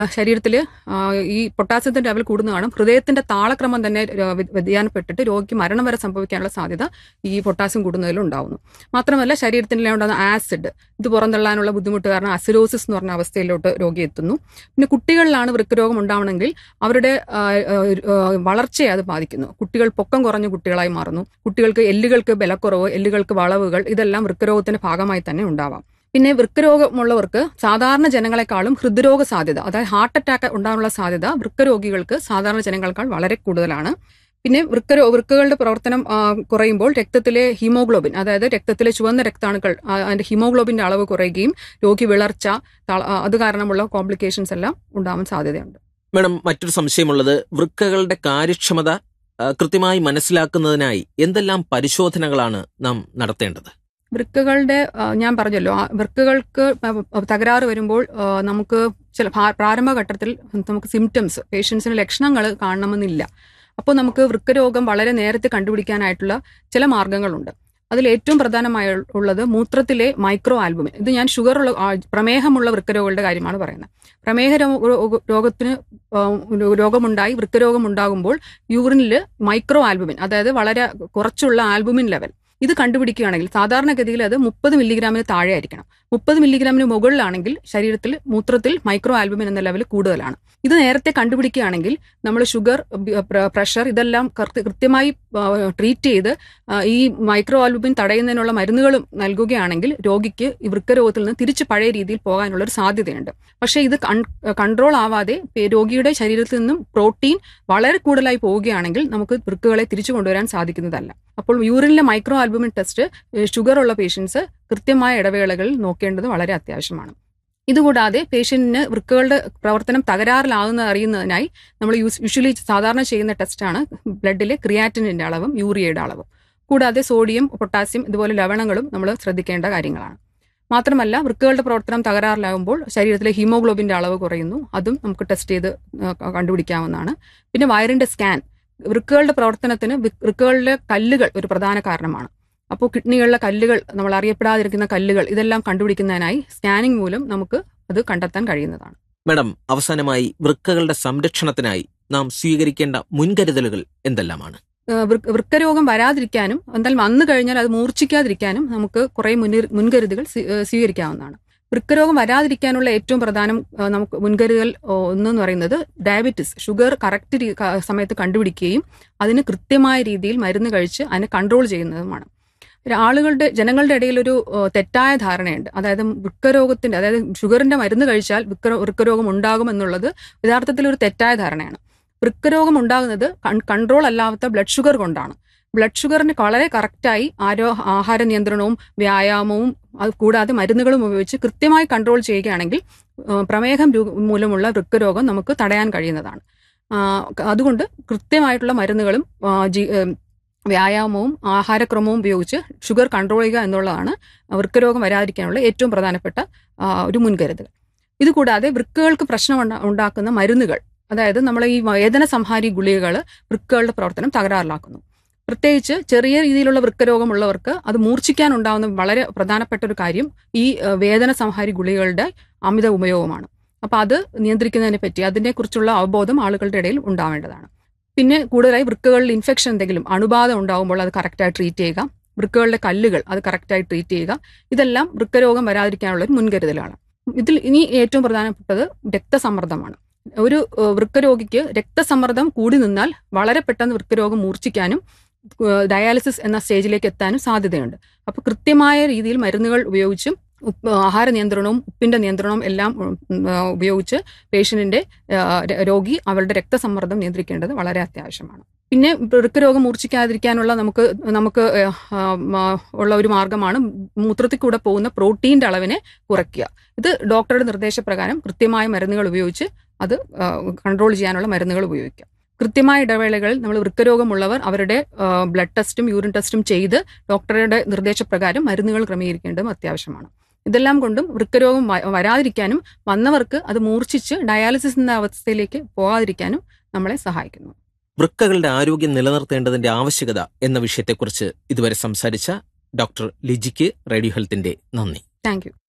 ശരീരത്തിൽ ഈ പൊട്ടാസ്യത്തിന്റെ ലെവൽ കൂടുന്ന കാണും ഹൃദയത്തിന്റെ താളക്രമം തന്നെ രോ- വ്യ- വ്യതിയാനപ്പെട്ടിട്ട് രോഗിക്ക് മരണം വരെ സംഭവിക്കാനുള്ള സാധ്യത ഈ പൊട്ടാസ്യം കൂടുന്നതിൽ ഉണ്ടാവുന്നു മാത്രമല്ല ശരീരത്തിൽ ഉണ്ടാകുന്ന ആസിഡ് ഇത് പുറന്തള്ളാനുള്ള ബുദ്ധിമുട്ട് കാരണം അസിലോസിസ് എന്ന് പറഞ്ഞ അവസ്ഥയിലോട്ട് രോഗി എത്തുന്നു പിന്നെ കുട്ടികളിലാണ് വൃക്കരോഗം ഉണ്ടാവണമെങ്കിൽ അവരുടെ ആ, ആ, ആ, വളർച്ചയെ അത് ബാധിക്കുന്നു കുട്ടികൾ പൊക്കം കുറഞ്ഞ കുട്ടികളായി മാറുന്നു കുട്ടികൾക്ക് എല്ലുകൾക്ക് ബലക്കുറവ് എല്ലുകൾക്ക് വളവുകൾ ഇതെല്ലാം വൃക്കരോഗത്തിന്റെ ഭാഗമായി തന്നെ ഉണ്ടാവാം പിന്നെ വൃക്കരോഗമുള്ളവർക്ക് സാധാരണ ജനങ്ങളെക്കാളും ഹൃദ്രോഗ സാധ്യത അതായത് ഹാർട്ട് അറ്റാക്ക് ഉണ്ടാകാനുള്ള സാധ്യത വൃക്കരോഗികൾക്ക് സാധാരണ ജനങ്ങളെക്കാൾ വളരെ കൂടുതലാണ് പിന്നെ വൃക്കരോ വൃക്കകളുടെ പ്രവർത്തനം ആ, കുറയുമ്പോൾ രക്തത്തിലെ ഹീമോഗ്ലോബിൻ അതായത് രക്തത്തിലെ ചുവന്ന രക്താണുക്കൾ ആ, അതിന്റെ ഹീമോഗ്ലോബിന്റെ അളവ് കുറയുകയും രോഗി വിളർച്ച തള- ആ, അത് കാരണമുള്ള കോംപ്ലിക്കേഷൻസ് എല്ലാം ഉണ്ടാവാൻ സാധ്യതയുണ്ട് മാഡം മറ്റൊരു സംശയമുള്ളത് വൃക്കകളുടെ കാര്യക്ഷമത ആ, കൃത്യമായി മനസ്സിലാക്കുന്നതിനായി എന്തെല്ലാം പരിശോധനകളാണ് നാം നടത്തേണ്ടത് വൃക്കകളുടെ ആ, ഞാൻ പറഞ്ഞല്ലോ ആ വൃക്കകൾക്ക് പ- തകരാറ് വരുമ്പോൾ ആ, നമുക്ക് ചില ഭാ- പ്രാരംഭഘട്ടത്തിൽ നമുക്ക് സിംറ്റംസ് പേഷ്യൻസിന് ലക്ഷണങ്ങൾ കാണണമെന്നില്ല അപ്പോൾ നമുക്ക് വൃക്കരോഗം വളരെ നേരത്തെ കണ്ടുപിടിക്കാനായിട്ടുള്ള ചില മാർഗങ്ങളുണ്ട് അതിൽ ഏറ്റവും പ്രധാനമായ ഉള്ളത് മൂത്രത്തിലെ മൈക്രോ ആൽബുമിൻ ഇത് ഞാൻ ഷുഗർ ഉള്ള ആ, പ്രമേഹമുള്ള വൃക്കരോഗങ്ങളുടെ കാര്യമാണ് പറയുന്നത് പ്രമേഹ രോ- രോ- രോഗത്തിന് ആ, രോഗമുണ്ടായി വൃക്കരോഗം ഉണ്ടാകുമ്പോൾ യൂറിനിൽ മൈക്രോ ആൽബുമിൻ അതായത് വളരെ കുറച്ചുള്ള ആൽബുമിൻ ലെവൽ ഇത് കണ്ടുപിടിക്കുകയാണെങ്കിൽ സാധാരണഗതിയിൽ അത് മുപ്പത് മില്ലിഗ്രാമിന് താഴെ ആയിരിക്കണം മുപ്പത് മില്ലിഗ്രാമിന് മുകളിലാണെങ്കിൽ ശരീരത്തിൽ മൂത്രത്തിൽ മൈക്രോ ആൽബുമിൻ എന്ന ലെവൽ കൂടുതലാണ് ഇത് നേരത്തെ കണ്ടുപിടിക്കുകയാണെങ്കിൽ നമ്മൾ ഷുഗർ ബി- പ്ര- പ്രഷർ ഇതെല്ലാം കൃത്യ- കൃത്യമായി ട്രീറ്റ് ചെയ്ത് ആ, ഈ മൈക്രോ ആൽബുമിൻ തടയുന്നതിനുള്ള മരുന്നുകളും നൽകുകയാണെങ്കിൽ രോഗിക്ക് ഈ വൃക്കരോഗത്തിൽ നിന്ന് തിരിച്ച് പഴയ രീതിയിൽ പോകാനുള്ള ഒരു സാധ്യതയുണ്ട് പക്ഷേ ഇത് കൺട്രോൾ ആവാതെ പേ- രോഗിയുടെ ശരീരത്തിൽ നിന്നും പ്രോട്ടീൻ വളരെ കൂടുതലായി പോവുകയാണെങ്കിൽ നമുക്ക് വൃക്കുകളെ തിരിച്ചു കൊണ്ടുവരാൻ സാധിക്കുന്നതല്ല അപ്പോൾ യൂറിനിലെ മൈക്രോ ആൽബുമിൻ ടെസ്റ്റ് ഷുഗർ ഉള്ള പേഷ്യൻസ് കൃത്യമായ ഇടവേളകളിൽ നോക്കേണ്ടത് വളരെ അത്യാവശ്യമാണ് ഇതുകൂടാതെ പേഷ്യന്റിന് വൃക്കകളുടെ പ്രവർത്തനം തകരാറിലാകുന്നത് അറിയുന്നതിനായി നമ്മൾ യൂഷ്വലി സാധാരണ ചെയ്യുന്ന ടെസ്റ്റാണ് ബ്ലഡിലെ ക്രിയാറ്റിനിന്റെ അളവും യൂറിയയുടെ അളവും കൂടാതെ സോഡിയം പൊട്ടാസ്യം ഇതുപോലെ ലവണങ്ങളും നമ്മൾ ശ്രദ്ധിക്കേണ്ട കാര്യങ്ങളാണ് മാത്രമല്ല വൃക്കകളുടെ പ്രവർത്തനം തകരാറിലാകുമ്പോൾ ശരീരത്തിലെ ഹീമോഗ്ലോബിന്റെ അളവ് കുറയുന്നു അതും നമുക്ക് ടെസ്റ്റ് ചെയ്ത് ആ, കണ്ടുപിടിക്കാവുന്നതാണ് പിന്നെ വയറിന്റെ സ്കാൻ വൃക്കകളുടെ പ്രവർത്തനത്തിന് വൃ- വൃക്കകളിലെ കല്ലുകൾ ഒരു പ്രധാന കാരണമാണ് അപ്പോൾ കിഡ്നികളിലെ കല്ലുകൾ നമ്മൾ അറിയപ്പെടാതിരിക്കുന്ന കല്ലുകൾ ഇതെല്ലാം കണ്ടുപിടിക്കുന്നതിനായി സ്കാനിംഗ് മൂലം നമുക്ക് അത് കണ്ടെത്താൻ കഴിയുന്നതാണ് മാഡം അവസാനമായി വൃക്കകളുടെ സംരക്ഷണത്തിനായി നാം സ്വീകരിക്കേണ്ട മുൻകരുതലുകൾ എന്തെല്ലാമാണ് ഏഹ് വൃ- വൃക്കരോഗം വരാതിരിക്കാനും എന്തായാലും വന്നു കഴിഞ്ഞാൽ അത് മൂർച്ഛിക്കാതിരിക്കാനും നമുക്ക് കുറേ മുന്നിർ മുൻകരുതുകൾ സ്വീ- ഏഹ് സ്വീകരിക്കാവുന്നതാണ് വൃക്കരോഗം വരാതിരിക്കാനുള്ള ഏറ്റവും പ്രധാനം ഏഹ് നമുക്ക് മുൻകരുതൽ ഓ, ഒന്നെന്ന് പറയുന്നത് ഡയബറ്റിസ് ഷുഗർ കറക്റ്റ് രീ- ക- സമയത്ത് കണ്ടുപിടിക്കുകയും അതിന് കൃത്യമായ രീതിയിൽ മരുന്ന് കഴിച്ച് അതിനെ കൺട്രോൾ ചെയ്യുന്നതുമാണ് ഒരു ആളുകളുടെ ജനങ്ങളുടെ ഇടയിൽ ഒരു ഏഹ്, തെറ്റായ ധാരണയുണ്ട് അതായത് വൃക്കരോഗത്തിന്റെ അതായത് ഷുഗറിന്റെ മരുന്ന് കഴിച്ചാൽ വൃക്ക വൃക്കരോഗം ഉണ്ടാകും എന്നുള്ളത് യഥാർത്ഥത്തിൽ ഒരു തെറ്റായ ധാരണയാണ് വൃക്കരോഗം ഉണ്ടാകുന്നത് കൺട്രോൾ അല്ലാത്ത ബ്ലഡ് ഷുഗർ കൊണ്ടാണ് ബ്ലഡ് ഷുഗറിന് വളരെ കറക്റ്റായി ആരോ ആഹാര നിയന്ത്രണവും വ്യായാമവും അത് കൂടാതെ മരുന്നുകളും ഉപയോഗിച്ച് കൃത്യമായി കൺട്രോൾ ചെയ്യുകയാണെങ്കിൽ ആ, പ്രമേഹം രൂ- മൂലമുള്ള വൃക്കരോഗം നമുക്ക് തടയാൻ കഴിയുന്നതാണ് ആ, അതുകൊണ്ട് കൃത്യമായിട്ടുള്ള മരുന്നുകളും ആ, ജി- ഏം, വ്യായാമവും ആഹാരക്രമവും ഉപയോഗിച്ച് ഷുഗർ കൺട്രോൾ ചെയ്യുക എന്നുള്ളതാണ് വൃക്കരോഗം വരാതിരിക്കാനുള്ള ഏറ്റവും പ്രധാനപ്പെട്ട ആ, ഒരു മുൻകരുതൽ ഇതുകൂടാതെ വൃക്കകൾക്ക് പ്രശ്നം ഉണ്ടാ- ഉണ്ടാക്കുന്ന മരുന്നുകൾ അതായത് നമ്മൾ ഈ വേദന സംഹാരി ഗുളികകൾ വൃക്കകളുടെ പ്രവർത്തനം തകരാറിലാക്കുന്നു പ്രത്യേകിച്ച് ചെറിയ രീതിയിലുള്ള വൃക്കരോഗമുള്ളവർക്ക് അത് മൂർച്ഛിക്കാൻ ഉണ്ടാവുന്ന വളരെ പ്രധാനപ്പെട്ട ഒരു കാര്യം ഈ ഏഹ്, വേദന സംഹാരി ഗുളികകളുടെ അമിത ഉപയോഗമാണ് അപ്പൊ അത് നിയന്ത്രിക്കുന്നതിനെ പറ്റി അതിനെക്കുറിച്ചുള്ള അവബോധം ആളുകളുടെ ഇടയിൽ ഉണ്ടാവേണ്ടതാണ് പിന്നെ കൂടുതലായി വൃക്കകളിൽ ഇൻഫെക്ഷൻ എന്തെങ്കിലും അണുബാധ ഉണ്ടാകുമ്പോൾ അത് കറക്റ്റായി ട്രീറ്റ് ചെയ്യുക വൃക്കകളുടെ കല്ലുകൾ അത് കറക്റ്റായി ട്രീറ്റ് ചെയ്യുക ഇതെല്ലാം വൃക്കരോഗം വരാതിരിക്കാനുള്ള ഒരു മുൻകരുതലാണ് ഇതിൽ ഇനി ഏറ്റവും പ്രധാനപ്പെട്ടത് രക്തസമ്മർദ്ദമാണ് ഒരു ഏഹ്, വൃക്കരോഗിക്ക് രക്തസമ്മർദ്ദം കൂടി നിന്നാൽ വളരെ പെട്ടെന്ന് വൃക്കരോഗം മൂർച്ഛിക്കാനും ഏഹ്, ഡയാലിസിസ് എന്ന സ്റ്റേജിലേക്ക് എത്താനും സാധ്യതയുണ്ട് അപ്പോൾ കൃത്യമായ രീതിയിൽ മരുന്നുകൾ ഉപയോഗിച്ചും ഉപ്പ് ആഹാര നിയന്ത്രണവും ഉപ്പിന്റെ നിയന്ത്രണവും എല്ലാം ഉം, ആ, ഉപയോഗിച്ച് പേഷ്യന്റിന്റെ ആ, ര- രോഗി അവരുടെ രക്തസമ്മർദ്ദം നിയന്ത്രിക്കേണ്ടത് വളരെ അത്യാവശ്യമാണ് പിന്നെ വൃക്കരോഗം മൂർച്ഛിക്കാതിരിക്കാനുള്ള നമുക്ക് നമുക്ക് ഏഹ്, ആ, മ- ഉള്ള ഒരു മാർഗമാണ് മൂത്രത്തിൽ കൂടെ പോകുന്ന പ്രോട്ടീന്റെ അളവിനെ കുറയ്ക്കുക ഇത് ഡോക്ടറുടെ നിർദ്ദേശപ്രകാരം കൃത്യമായ മരുന്നുകൾ ഉപയോഗിച്ച് അത് കൺട്രോൾ ചെയ്യാനുള്ള മരുന്നുകൾ ഉപയോഗിക്കുക കൃത്യമായ ഇടവേളകളിൽ നമ്മൾ വൃക്കരോഗമുള്ളവർ അവരുടെ ബ്ലഡ് ടെസ്റ്റും യൂറിൻ ടെസ്റ്റും ചെയ്ത് ഡോക്ടറുടെ നിർദ്ദേശപ്രകാരം മരുന്നുകൾ ക്രമീകരിക്കേണ്ടതും അത്യാവശ്യമാണ് ഇതെല്ലാം കൊണ്ടും വൃക്കരോഗം വ- വരാതിരിക്കാനും വന്നവർക്ക് അത് മൂർച്ഛിച്ച് ഡയാലിസിസ് എന്ന അവസ്ഥയിലേക്ക് പോകാതിരിക്കാനും നമ്മളെ സഹായിക്കുന്നു വൃക്കകളുടെ ആരോഗ്യം നിലനിർത്തേണ്ടതിന്റെ ആവശ്യകത എന്ന വിഷയത്തെക്കുറിച്ച് ഇതുവരെ സംസാരിച്ച ഡോക്ടർ ലിജിക്ക് റേഡിയോ ഹെൽത്തിന്റെ നന്ദി താങ്ക് യു